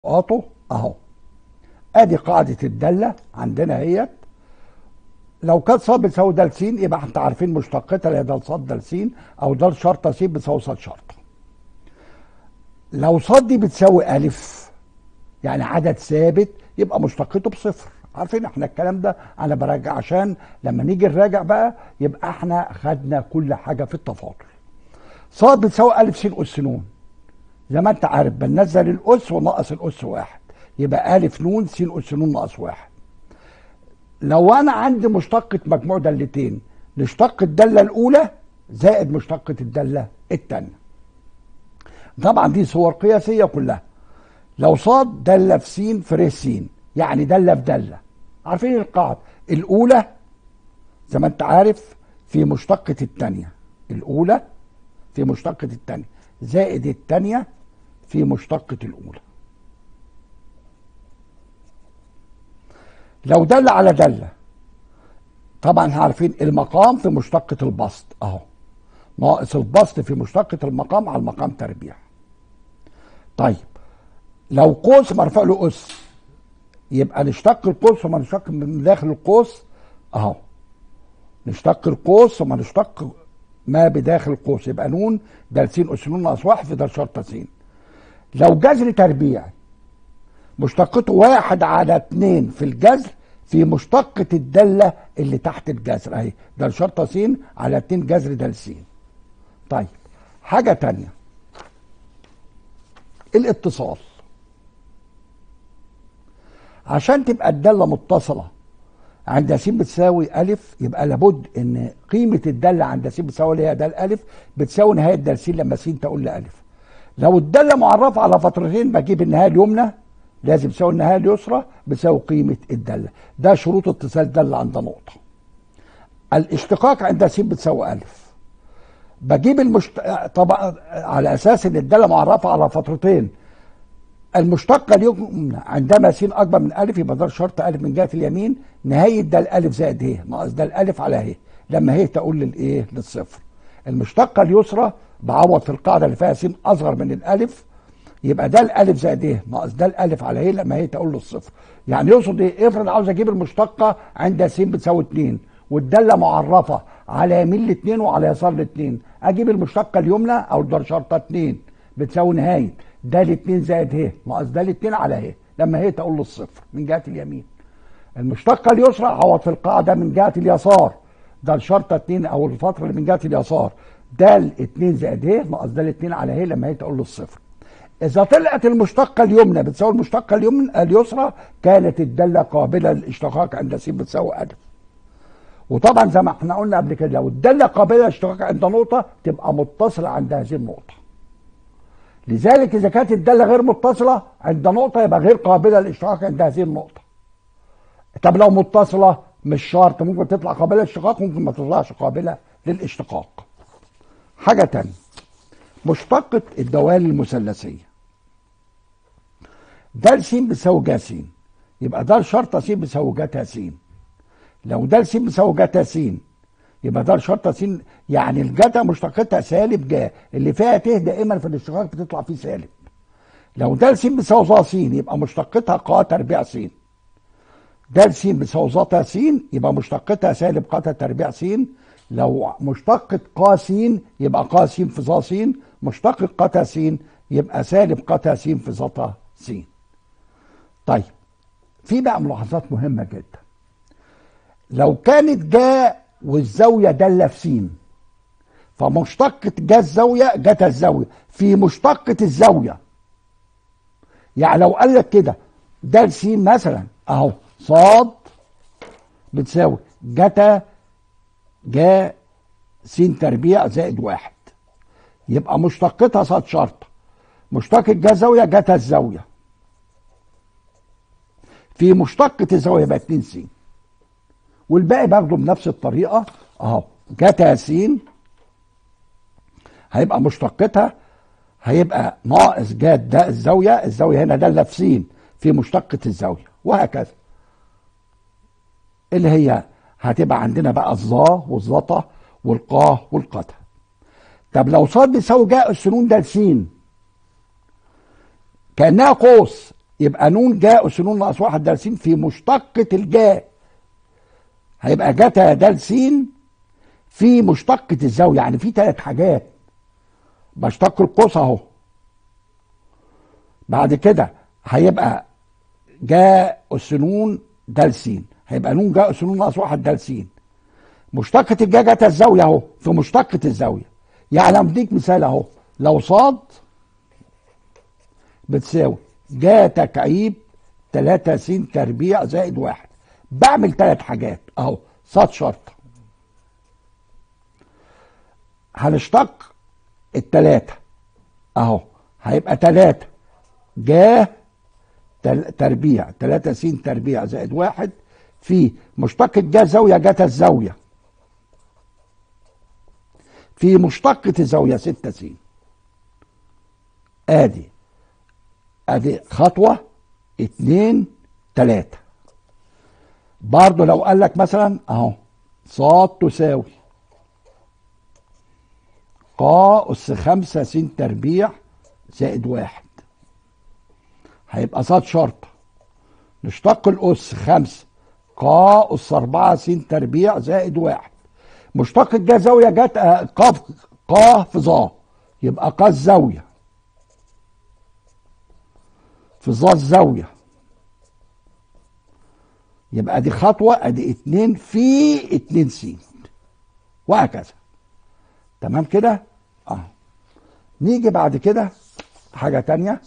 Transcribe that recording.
اطو اهو ادي قاعده الداله عندنا اهيت لو كانت صاد بتساوي د س يبقى انت عارفين مشتقتها اللي هي د صاد د س او د شرطه س بتساوي صاد شرطه لو صاد دي بتساوي الف يعني عدد ثابت يبقى مشتقته بصفر عارفين احنا الكلام ده انا براجع عشان لما نيجي نراجع بقى يبقى احنا خدنا كل حاجه في التفاضل صاد بتساوي الف س اس ن زي ما انت عارف بننزل الاس ونقص الاس واحد يبقى الف ن س اس ن ناقص واحد لو انا عندي مشتقة مجموع دالتين نشتق الدالة الاولى زائد مشتقة الدالة الثانية طبعا دي صور قياسية كلها لو صاد دالة في س في ر س يعني دالة في دالة عارفين القاعدة الاولى زي ما انت عارف في مشتقة الثانية الاولى في مشتقة الثانية زائد الثانية في مشتقة الأولى لو دل على دالة طبعا عارفين المقام في مشتقة البسط اهو ناقص البسط في مشتقة المقام على المقام تربيع طيب لو قوس مرفوع له أس يبقى نشتق القوس وما نشتق من داخل القوس اهو نشتق القوس وما نشتق ما بداخل القوس يبقى نون د س اس ن ناقص واحد في د شرطة س لو جذر تربيع مشتقته واحد على اتنين في الجذر في مشتقة الدالة اللي تحت الجذر اهي ده شرطة س على اتنين جذر د س طيب حاجة تانية الاتصال عشان تبقى الدالة متصلة عند س بتساوي ألف يبقى لابد إن قيمة الدالة عند س بتساوي اللي هي د الألف بتساوي نهاية د س لما س تقول لألف لو الدالة معرفة على فترتين بجيب النهاية اليمنى لازم تساوي النهاية اليسرى بتساوي قيمة الدالة ده شروط اتصال دالة عند نقطة الاشتقاق عند س بتساوي ألف بجيب المشت... طبعا على أساس إن الدالة معرفة على فترتين المشتقة اليمنى عندما س أكبر من ألف يبقى ده شرط ألف من جهة اليمين نهاية ده الألف زائد ه ناقص ده الألف على ه لما هي تقول للإيه للصفر المشتقة اليسرى بعوض في القاعدة اللي فيها س أصغر من الألف يبقى ده الألف زائد ه ناقص ده الألف على ه لما هي تقول للصفر يعني يقصد إيه افرض عاوز أجيب المشتقة عند س بتساوي 2 والدالة معرفة على يمين الاثنين وعلى يسار الاثنين أجيب المشتقة اليمنى أو ده شرطة 2 بتساوي نهاية ده الاثنين زائد ه ناقص ده الاثنين على ه لما هي تقول له الصفر من جهه اليمين المشتقه اليسرى عوض في القاعده من جهه اليسار ده الشرطه 2 او الفتره اللي من جهه اليسار ده الاثنين زائد ه ناقص ده الاثنين على ه لما هي تقول له الصفر اذا طلعت المشتقه اليمنى بتساوي المشتقه اليمنى اليسرى كانت الداله قابله للاشتقاق عند س بتساوي الف وطبعا زي ما احنا قلنا قبل كده لو الداله قابله للاشتقاق عند نقطه تبقى متصله عند هذه النقطه لذلك اذا كانت الداله غير متصله عند نقطه يبقى غير قابله للاشتقاق عند هذه النقطه طب لو متصله مش شرط ممكن تطلع قابله للاشتقاق ممكن ما تطلعش قابله للاشتقاق حاجه تانية مشتقة الدوال المثلثية د س بتساوي ج س يبقى د شرطة س بتساوي جتا س لو د س بتساوي جتا س يبقى ده شرطة س يعني الجتا مشتقتها سالب جا اللي فيها ت دائما في الاشتقاق بتطلع فيه سالب لو د س بتساوي ظ س يبقى مشتقتها ق تربيع س د س بتساوي ظ س يبقى مشتقتها سالب ق تربيع س لو مشتقة ق س يبقى ق س في ظ س مشتقة ق س يبقى سالب ق س في ظ س طيب في بقى ملاحظات مهمة جدا لو كانت جاء والزاوية دالة في س فمشتقة جا الزاوية جت الزاوية في مشتقة الزاوية يعني لو قال لك كده د س مثلا اهو صاد بتساوي جتا جا س تربيع زائد واحد يبقى مشتقتها صاد شرطة مشتقة جا زاوية جتا الزاوية في مشتقة الزاوية يبقى 2 س والباقي باخده بنفس الطريقه اهو جتا س هيبقى مشتقتها هيبقى ناقص جات ده الزاويه الزاويه هنا داله في س في مشتقه الزاويه وهكذا اللي هي هتبقى عندنا بقى الظا والظطه والقاه والقتا طب لو صاد بيساوي جاء السنون ده س كانها قوس يبقى نون جاء أس نون ناقص واحد د س في مشتقة الجاء هيبقى جتا د س في مشتقة الزاوية يعني في ثلاث حاجات بشتق القوس اهو بعد كده هيبقى جاء أس نون د س هيبقى نون جاء أس نون ناقص واحد د س مشتقة الجاء جت الزاوية اهو في مشتقة الزاوية يعني اديك مثال اهو لو صاد بتساوي جا تكعيب 3 س تربيع زائد واحد بعمل ثلاث حاجات اهو صاد شرطة هنشتق التلاتة اهو هيبقى تلاتة جا تل- تربيع 3 س تربيع زائد واحد في مشتقة جا زاوية جت الزاوية في مشتقة الزاوية 6 س ادي ادي خطوة اتنين تلاتة برضه لو قال لك مثلا اهو صاد تساوي قا أس خمسة س تربيع زائد واحد هيبقى صاد شرطة نشتق الأس خمسة قا أس أربعة س تربيع زائد واحد مشتق الجا زاوية جت آه، قا في- قا في ظا يبقى قا الزاوية في ظا الزاوية يبقى دي خطوة ادي اتنين في اتنين س وهكذا تمام كده اه نيجي بعد كده حاجة تانية